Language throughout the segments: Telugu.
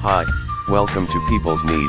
Hi. Welcome to People's Need.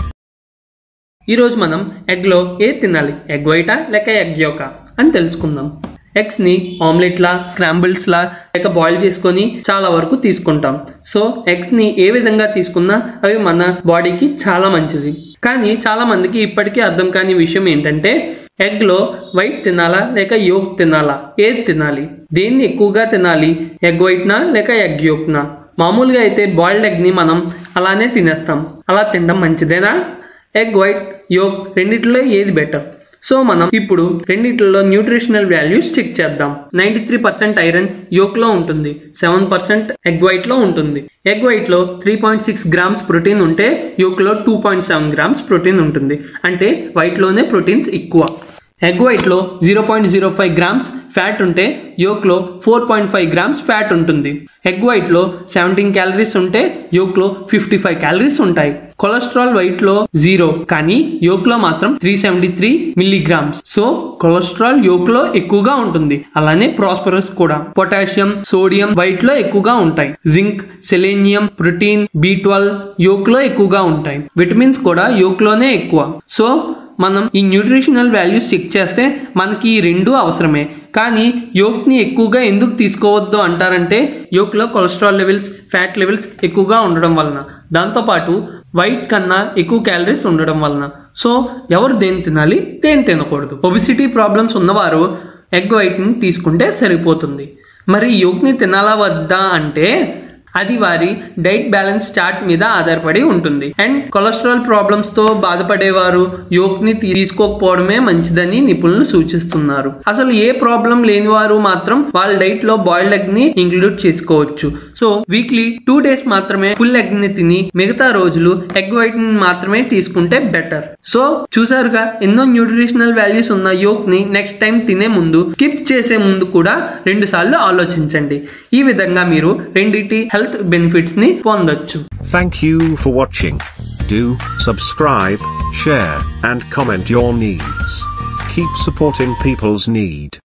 ఈరోజు మనం ఎగ్లో ఏ తినాలి ఎగ్ వైటా లేక ఎగ్ యోక అని తెలుసుకుందాం ఎగ్స్ని ఆమ్లెట్లా స్క్రాంబుల్స్లా లేక బాయిల్ చేసుకొని చాలా వరకు తీసుకుంటాం సో ఎగ్స్ని ఏ విధంగా తీసుకున్నా అవి మన బాడీకి చాలా మంచిది కానీ చాలా మందికి ఇప్పటికీ అర్థం కాని విషయం ఏంటంటే ఎగ్లో వైట్ తినాలా లేక యోక్ తినాలా ఏది తినాలి దేన్ని ఎక్కువగా తినాలి ఎగ్ వైట్నా లేక ఎగ్ యోక్నా మామూలుగా అయితే బాయిల్డ్ ఎగ్ని మనం అలానే తినేస్తాం అలా తినడం మంచిదేనా ఎగ్ వైట్ యోక్ రెండిట్లో ఏది బెటర్ సో మనం ఇప్పుడు రెండిట్లో న్యూట్రిషనల్ వాల్యూస్ చెక్ చేద్దాం ninety three percent iron yolk లో ఉంటుంది సెవెన్ పర్సెంట్ ఎగ్ వైట్ లో ఉంటుంది ఎగ్ వైట్ లో three point six grams protein ఉంటే యోక్ లో two point seven grams protein ఉంటుంది అంటే వైట్ లోనే ప్రోటీన్స్ ఎక్కువ ఎగ్ వైట్లో zero point zero five grams fat ఉంటే యోక్లో four point five grams fat ఉంటుంది ఎగ్ వైట్లో సెవెంటీన్ క్యాలరీస్ ఉంటే యోక్లో ఫిఫ్టీ ఫైవ్ క్యాలరీస్ ఉంటాయి కొలెస్ట్రాల్ వైట్లో జీరో కానీ యోక్లో మాత్రం three seventy three milligrams so cholesterol యోక్లో ఎక్కువగా ఉంటుంది అలానే ప్రాస్పరస్ కూడా పొటాషియం సోడియం వైట్ లో ఎక్కువగా ఉంటాయి zinc selenium protein B twelve yolk లో ఎక్కువగా ఉంటాయి విటమిన్స్ కూడా యోక్ లోనే ఎక్కువ సో మనం ఈ న్యూట్రిషనల్ వాల్యూస్ చెక్ చేస్తే మనకి ఈ రెండు అవసరమే కానీ యోక్ని ఎక్కువగా ఎందుకు తీసుకోవద్దు అంటారంటే యోక్లో కొలెస్ట్రాల్ లెవెల్స్ ఫ్యాట్ లెవెల్స్ ఎక్కువగా ఉండడం వలన దాంతోపాటు వైట్ కన్నా ఎక్కువ క్యాలరీస్ ఉండడం వలన సో ఎవరు దేని తినాలి దేని తినకూడదు ఒబిసిటీ ప్రాబ్లమ్స్ ఉన్నవారు ఎగ్ వైట్ని తీసుకుంటే సరిపోతుంది మరి యోక్ని తినాలా వద్దా అంటే అది వారి డైట్ బ్యాలెన్స్ చార్ట్ మీద ఆధారపడి ఉంటుంది అండ్ కొలెస్ట్రాల్ ప్రాబ్లమ్స్ తో బాధపడేవారు యోక్ ని తీసుకోకపోవడమే మంచిదని నిపుణులు సూచిస్తున్నారు అసలు ఏ ప్రాబ్లం లేని వారు మాత్రం వాళ్ళ డైట్ లో బాయిల్డ్ ఎగ్ ని ఇంక్లూడ్ చేసుకోవచ్చు సో వీక్లీ టూ డేస్ మాత్రమే ఫుల్ ఎగ్ ని తిని మిగతా రోజులు ఎగ్ వైట్ ని మాత్రమే తీసుకుంటే బెటర్ సో చూసారుగా ఎన్నో న్యూట్రిషనల్ వాల్యూస్ ఉన్న యోక్ ని నెక్స్ట్ టైం తినే ముందు స్కిప్ చేసే ముందు కూడా రెండు సార్లు ఆలోచించండి ఈ విధంగా మీరు రెండిటి హెల్త్ బెనిఫిట్స్ ని పొందొచ్చు Thank you for watching. Do subscribe, share, and comment your needs. Keep supporting people's need.